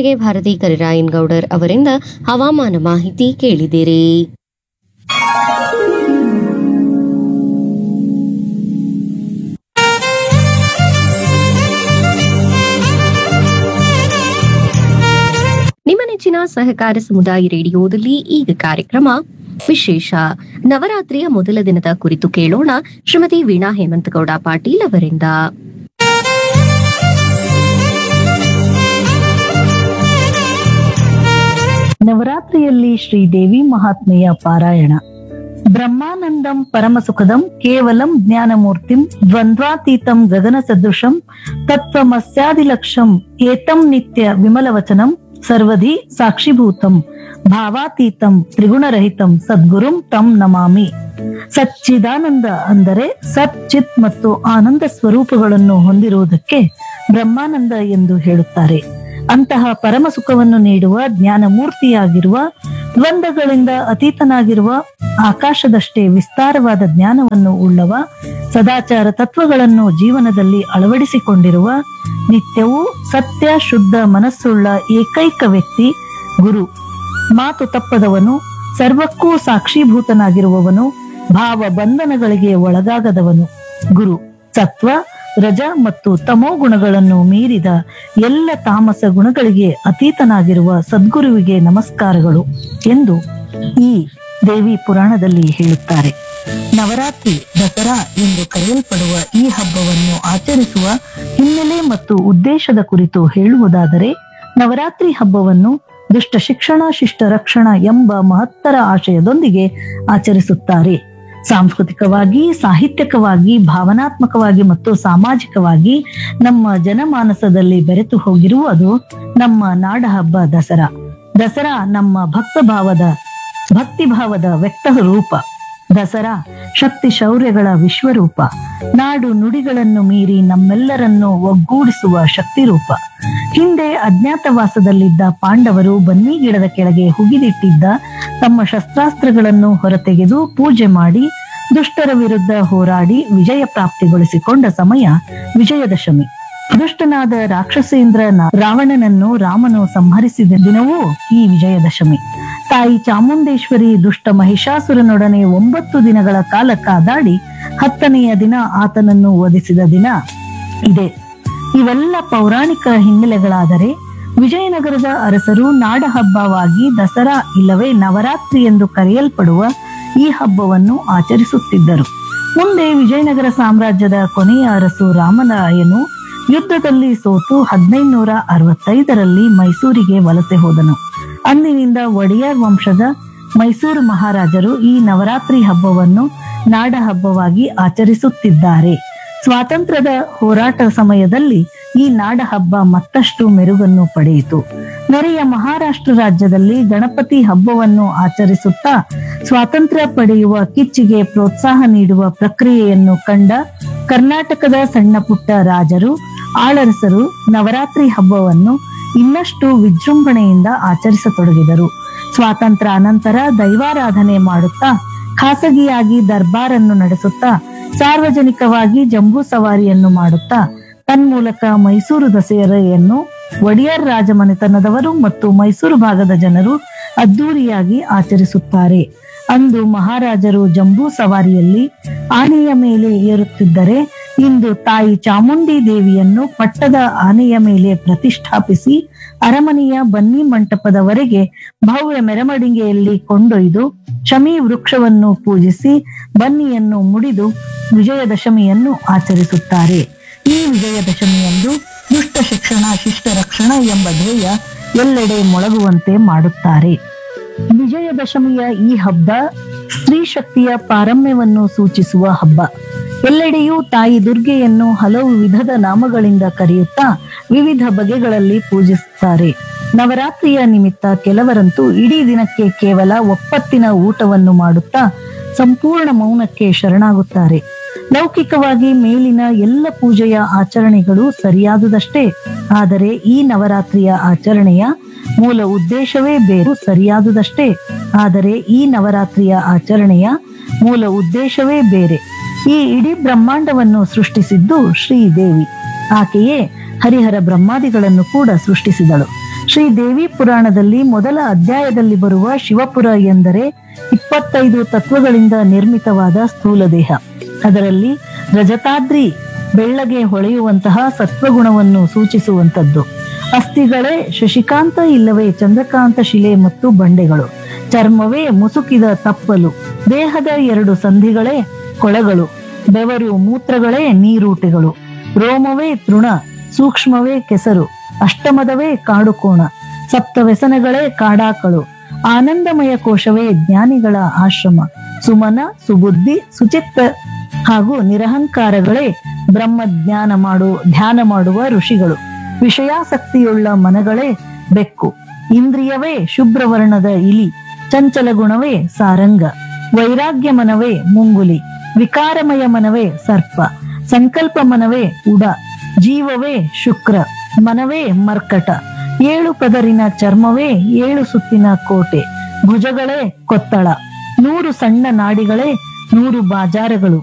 ಇದುವರೆಗೆ ಭಾರತಿ ಕರಿರಾಯನ್ ಗೌಡರ್ ಅವರಿಂದ ಹವಾಮಾನ ಮಾಹಿತಿ ಕೇಳಿದಿರಿ ನಿಮ್ಮ ನೆಚ್ಚಿನ ಸಹಕಾರ ಸಮುದಾಯ ರೇಡಿಯೋದಲ್ಲಿ ಈಗ ಕಾರ್ಯಕ್ರಮ ವಿಶೇಷ ನವರಾತ್ರಿಯ ಮೊದಲ ದಿನದ ಕುರಿತು ಕೇಳೋಣ ಶ್ರೀಮತಿ ವೀಣಾ ಹೇಮಂತಗೌಡ ಪಾಟೀಲ್ ಅವರಿಂದ ನವರಾತ್ರಿಯಲ್ಲಿ ಶ್ರೀದೇವಿ ಮಹಾತ್ಮೆಯ ಪಾರಾಯಣ ಬ್ರಹ್ಮಾನಂದಂ ಪರಮಸುಖದಂ ಕೇವಲಂ ಜ್ಞಾನಮೂರ್ತಿಂ ದ್ವಂದ್ವಾತೀತಂ ಗಗನ ಸದೃಶಂ ತತ್ವಮಸ್ಯಾದಿಲಕ್ಷಂ ಏತಂ ನಿತ್ಯ ವಿಮಲವಚನಂ ಸರ್ವಧಿ ಸಾಕ್ಷಿಭೂತಂ ಭಾವಾತೀತಂ ತ್ರಿಗುಣರಹಿತಂ ಸದ್ಗುರುಂ ತಂ ನಮಾಮಿ ಸಚ್ಚಿದಾನಂದ ಅಂದರೆ ಸತ್ ಚಿತ್ ಮತ್ತು ಆನಂದ ಸ್ವರೂಪಗಳನ್ನು ಹೊಂದಿರುವುದಕ್ಕೆ ಬ್ರಹ್ಮಾನಂದ ಎಂದು ಹೇಳುತ್ತಾರೆ ಅಂತಹ ಪರಮ ಸುಖವನ್ನು ನೀಡುವ ಜ್ಞಾನ ಮೂರ್ತಿಯಾಗಿರುವ ದ್ವಂದ್ವಗಳಿಂದ ಅತೀತನಾಗಿರುವ ಆಕಾಶದಷ್ಟೇ ವಿಸ್ತಾರವಾದ ಜ್ಞಾನವನ್ನು ಉಳ್ಳವ ಸದಾಚಾರ ತತ್ವಗಳನ್ನು ಜೀವನದಲ್ಲಿ ಅಳವಡಿಸಿಕೊಂಡಿರುವ ನಿತ್ಯವೂ ಸತ್ಯ ಶುದ್ಧ ಮನಸ್ಸುಳ್ಳ ಏಕೈಕ ವ್ಯಕ್ತಿ ಗುರು ಮಾತು ತಪ್ಪದವನು ಸರ್ವಕ್ಕೂ ಸಾಕ್ಷೀಭೂತನಾಗಿರುವವನು ಭಾವ ಬಂಧನಗಳಿಗೆ ಒಳಗಾಗದವನು ಗುರು ಸತ್ವ ರಜ ಮತ್ತು ತಮೋ ಗುಣಗಳನ್ನು ಮೀರಿದ ಎಲ್ಲ ತಾಮಸ ಗುಣಗಳಿಗೆ ಅತೀತನಾಗಿರುವ ಸದ್ಗುರುವಿಗೆ ನಮಸ್ಕಾರಗಳು ಎಂದು ಈ ದೇವಿ ಪುರಾಣದಲ್ಲಿ ಹೇಳುತ್ತಾರೆ ನವರಾತ್ರಿ ದಸರಾ ಎಂದು ಕರೆಯಲ್ಪಡುವ ಈ ಹಬ್ಬವನ್ನು ಆಚರಿಸುವ ಹಿನ್ನೆಲೆ ಮತ್ತು ಉದ್ದೇಶದ ಕುರಿತು ಹೇಳುವುದಾದರೆ ನವರಾತ್ರಿ ಹಬ್ಬವನ್ನು ದುಷ್ಟ ಶಿಕ್ಷಣ ಶಿಷ್ಟ ರಕ್ಷಣ ಎಂಬ ಮಹತ್ತರ ಆಶಯದೊಂದಿಗೆ ಆಚರಿಸುತ್ತಾರೆ ಸಾಂಸ್ಕೃತಿಕವಾಗಿ ಸಾಹಿತ್ಯಕವಾಗಿ ಭಾವನಾತ್ಮಕವಾಗಿ ಮತ್ತು ಸಾಮಾಜಿಕವಾಗಿ ನಮ್ಮ ಜನಮಾನಸದಲ್ಲಿ ಬೆರೆತು ಹೋಗಿರುವುದು ನಮ್ಮ ನಾಡ ಹಬ್ಬ ದಸರಾ ದಸರಾ ನಮ್ಮ ಭಕ್ತ ಭಾವದ ಭಕ್ತಿ ಭಾವದ ವ್ಯಕ್ತ ರೂಪ ದಸರಾ ಶಕ್ತಿ ಶೌರ್ಯಗಳ ವಿಶ್ವರೂಪ ನಾಡು ನುಡಿಗಳನ್ನು ಮೀರಿ ನಮ್ಮೆಲ್ಲರನ್ನು ಒಗ್ಗೂಡಿಸುವ ಶಕ್ತಿ ರೂಪ ಹಿಂದೆ ಅಜ್ಞಾತವಾಸದಲ್ಲಿದ್ದ ಪಾಂಡವರು ಬನ್ನಿ ಗಿಡದ ಕೆಳಗೆ ಹುಗಿದಿಟ್ಟಿದ್ದ ತಮ್ಮ ಶಸ್ತ್ರಾಸ್ತ್ರಗಳನ್ನು ಹೊರತೆಗೆದು ಪೂಜೆ ಮಾಡಿ ದುಷ್ಟರ ವಿರುದ್ಧ ಹೋರಾಡಿ ವಿಜಯ ಪ್ರಾಪ್ತಿಗೊಳಿಸಿಕೊಂಡ ಸಮಯ ವಿಜಯದಶಮಿ ದುಷ್ಟನಾದ ರಾಕ್ಷಸೇಂದ್ರ ರಾವಣನನ್ನು ರಾಮನು ಸಂಹರಿಸಿದ ದಿನವೂ ಈ ವಿಜಯದಶಮಿ ತಾಯಿ ಚಾಮುಂಡೇಶ್ವರಿ ದುಷ್ಟ ಮಹಿಷಾಸುರನೊಡನೆ ಒಂಬತ್ತು ದಿನಗಳ ಕಾಲ ಕಾದಾಡಿ ಹತ್ತನೆಯ ದಿನ ಆತನನ್ನು ವಧಿಸಿದ ದಿನ ಇದೆ ಇವೆಲ್ಲ ಪೌರಾಣಿಕ ಹಿನ್ನೆಲೆಗಳಾದರೆ ವಿಜಯನಗರದ ಅರಸರು ನಾಡ ಹಬ್ಬವಾಗಿ ದಸರಾ ಇಲ್ಲವೇ ನವರಾತ್ರಿ ಎಂದು ಕರೆಯಲ್ಪಡುವ ಈ ಹಬ್ಬವನ್ನು ಆಚರಿಸುತ್ತಿದ್ದರು ಮುಂದೆ ವಿಜಯನಗರ ಸಾಮ್ರಾಜ್ಯದ ಕೊನೆಯ ಅರಸು ರಾಮರಾಯನು ಯುದ್ಧದಲ್ಲಿ ಸೋತು ಹದಿನೈದುನೂರ ಅರವತ್ತೈದರಲ್ಲಿ ಮೈಸೂರಿಗೆ ವಲಸೆ ಹೋದನು ಅಂದಿನಿಂದ ಒಡೆಯರ್ ವಂಶದ ಮೈಸೂರು ಮಹಾರಾಜರು ಈ ನವರಾತ್ರಿ ಹಬ್ಬವನ್ನು ನಾಡ ಹಬ್ಬವಾಗಿ ಆಚರಿಸುತ್ತಿದ್ದಾರೆ ಸ್ವಾತಂತ್ರ್ಯದ ಹೋರಾಟ ಸಮಯದಲ್ಲಿ ಈ ನಾಡ ಹಬ್ಬ ಮತ್ತಷ್ಟು ಮೆರುಗನ್ನು ಪಡೆಯಿತು ನೆರೆಯ ಮಹಾರಾಷ್ಟ್ರ ರಾಜ್ಯದಲ್ಲಿ ಗಣಪತಿ ಹಬ್ಬವನ್ನು ಆಚರಿಸುತ್ತಾ ಸ್ವಾತಂತ್ರ್ಯ ಪಡೆಯುವ ಕಿಚ್ಚಿಗೆ ಪ್ರೋತ್ಸಾಹ ನೀಡುವ ಪ್ರಕ್ರಿಯೆಯನ್ನು ಕಂಡ ಕರ್ನಾಟಕದ ಸಣ್ಣ ಪುಟ್ಟ ರಾಜರು ಆಳರಸರು ನವರಾತ್ರಿ ಹಬ್ಬವನ್ನು ಇನ್ನಷ್ಟು ವಿಜೃಂಭಣೆಯಿಂದ ಆಚರಿಸತೊಡಗಿದರು ಸ್ವಾತಂತ್ರ್ಯ ಅನಂತರ ದೈವಾರಾಧನೆ ಮಾಡುತ್ತಾ ಖಾಸಗಿಯಾಗಿ ದರ್ಬಾರನ್ನು ನಡೆಸುತ್ತಾ ಸಾರ್ವಜನಿಕವಾಗಿ ಜಂಬೂ ಸವಾರಿಯನ್ನು ಮಾಡುತ್ತಾ ತನ್ಮೂಲಕ ಮೈಸೂರು ದಸರೆಯನ್ನು ಒಡೆಯರ್ ರಾಜಮನೆತನದವರು ಮತ್ತು ಮೈಸೂರು ಭಾಗದ ಜನರು ಅದ್ದೂರಿಯಾಗಿ ಆಚರಿಸುತ್ತಾರೆ ಅಂದು ಮಹಾರಾಜರು ಜಂಬೂ ಸವಾರಿಯಲ್ಲಿ ಆನೆಯ ಮೇಲೆ ಏರುತ್ತಿದ್ದರೆ ಇಂದು ತಾಯಿ ಚಾಮುಂಡಿ ದೇವಿಯನ್ನು ಪಟ್ಟದ ಆನೆಯ ಮೇಲೆ ಪ್ರತಿಷ್ಠಾಪಿಸಿ ಅರಮನೆಯ ಬನ್ನಿ ಮಂಟಪದವರೆಗೆ ಭವ್ಯ ಮೆರವಣಿಗೆಯಲ್ಲಿ ಕೊಂಡೊಯ್ದು ಶಮಿ ವೃಕ್ಷವನ್ನು ಪೂಜಿಸಿ ಬನ್ನಿಯನ್ನು ಮುಡಿದು ವಿಜಯದಶಮಿಯನ್ನು ಆಚರಿಸುತ್ತಾರೆ ಈ ವಿಜಯದಶಮಿಯಂದು ದುಷ್ಟ ಶಿಕ್ಷಣ ಶಿಷ್ಟ ರಕ್ಷಣ ಎಂಬ ಧ್ಯೇಯ ಎಲ್ಲೆಡೆ ಮೊಳಗುವಂತೆ ಮಾಡುತ್ತಾರೆ ವಿಜಯದಶಮಿಯ ಈ ಹಬ್ಬ ಸ್ತ್ರೀ ಶಕ್ತಿಯ ಪಾರಮ್ಯವನ್ನು ಸೂಚಿಸುವ ಹಬ್ಬ ಎಲ್ಲೆಡೆಯೂ ತಾಯಿ ದುರ್ಗೆಯನ್ನು ಹಲವು ವಿಧದ ನಾಮಗಳಿಂದ ಕರೆಯುತ್ತಾ ವಿವಿಧ ಬಗೆಗಳಲ್ಲಿ ಪೂಜಿಸುತ್ತಾರೆ ನವರಾತ್ರಿಯ ನಿಮಿತ್ತ ಕೆಲವರಂತೂ ಇಡೀ ದಿನಕ್ಕೆ ಕೇವಲ ಒಪ್ಪತ್ತಿನ ಊಟವನ್ನು ಮಾಡುತ್ತಾ ಸಂಪೂರ್ಣ ಮೌನಕ್ಕೆ ಶರಣಾಗುತ್ತಾರೆ ಲೌಕಿಕವಾಗಿ ಮೇಲಿನ ಎಲ್ಲ ಪೂಜೆಯ ಆಚರಣೆಗಳು ಸರಿಯಾದುದಷ್ಟೇ ಆದರೆ ಈ ನವರಾತ್ರಿಯ ಆಚರಣೆಯ ಮೂಲ ಉದ್ದೇಶವೇ ಬೇರು ಸರಿಯಾದುದಷ್ಟೇ ಆದರೆ ಈ ನವರಾತ್ರಿಯ ಆಚರಣೆಯ ಮೂಲ ಉದ್ದೇಶವೇ ಬೇರೆ ಈ ಇಡೀ ಬ್ರಹ್ಮಾಂಡವನ್ನು ಸೃಷ್ಟಿಸಿದ್ದು ಶ್ರೀದೇವಿ ಆಕೆಯೇ ಹರಿಹರ ಬ್ರಹ್ಮಾದಿಗಳನ್ನು ಕೂಡ ಸೃಷ್ಟಿಸಿದಳು ಶ್ರೀ ದೇವಿ ಪುರಾಣದಲ್ಲಿ ಮೊದಲ ಅಧ್ಯಾಯದಲ್ಲಿ ಬರುವ ಶಿವಪುರ ಎಂದರೆ ಇಪ್ಪತ್ತೈದು ತತ್ವಗಳಿಂದ ನಿರ್ಮಿತವಾದ ಸ್ಥೂಲ ದೇಹ ಅದರಲ್ಲಿ ರಜತಾದ್ರಿ ಬೆಳ್ಳಗೆ ಹೊಳೆಯುವಂತಹ ಸತ್ವಗುಣವನ್ನು ಸೂಚಿಸುವಂತದ್ದು ಅಸ್ಥಿಗಳೇ ಶಶಿಕಾಂತ ಇಲ್ಲವೇ ಚಂದ್ರಕಾಂತ ಶಿಲೆ ಮತ್ತು ಬಂಡೆಗಳು ಚರ್ಮವೇ ಮುಸುಕಿದ ತಪ್ಪಲು ದೇಹದ ಎರಡು ಸಂಧಿಗಳೇ ಕೊಳಗಳು ಬೆವರು ಮೂತ್ರಗಳೇ ನೀರೂಟೆಗಳು ರೋಮವೇ ತೃಣ ಸೂಕ್ಷ್ಮವೇ ಕೆಸರು ಅಷ್ಟಮದವೇ ಕಾಡುಕೋಣ ಸಪ್ತ ವ್ಯಸನಗಳೇ ಕಾಡಾಕಳು ಆನಂದಮಯ ಕೋಶವೇ ಜ್ಞಾನಿಗಳ ಆಶ್ರಮ ಸುಮನ ಸುಬುದ್ಧಿ ಸುಚಿತ್ತ ಹಾಗೂ ನಿರಹಂಕಾರಗಳೇ ಬ್ರಹ್ಮ ಜ್ಞಾನ ಮಾಡು ಧ್ಯಾನ ಮಾಡುವ ಋಷಿಗಳು ವಿಷಯಾಸಕ್ತಿಯುಳ್ಳ ಮನಗಳೇ ಬೆಕ್ಕು ಇಂದ್ರಿಯವೇ ಶುಭ್ರವರ್ಣದ ಇಲಿ ಚಂಚಲ ಗುಣವೇ ಸಾರಂಗ ವೈರಾಗ್ಯ ಮನವೇ ಮುಂಗುಲಿ ವಿಕಾರಮಯ ಮನವೇ ಸರ್ಪ ಸಂಕಲ್ಪ ಮನವೇ ಉಡ ಜೀವವೇ ಶುಕ್ರ ಮನವೇ ಮರ್ಕಟ ಏಳು ಪದರಿನ ಚರ್ಮವೇ ಏಳು ಸುತ್ತಿನ ಕೋಟೆ ಭುಜಗಳೇ ಕೊತ್ತಳ ನೂರು ಸಣ್ಣ ನಾಡಿಗಳೇ ನೂರು ಬಾಜಾರಗಳು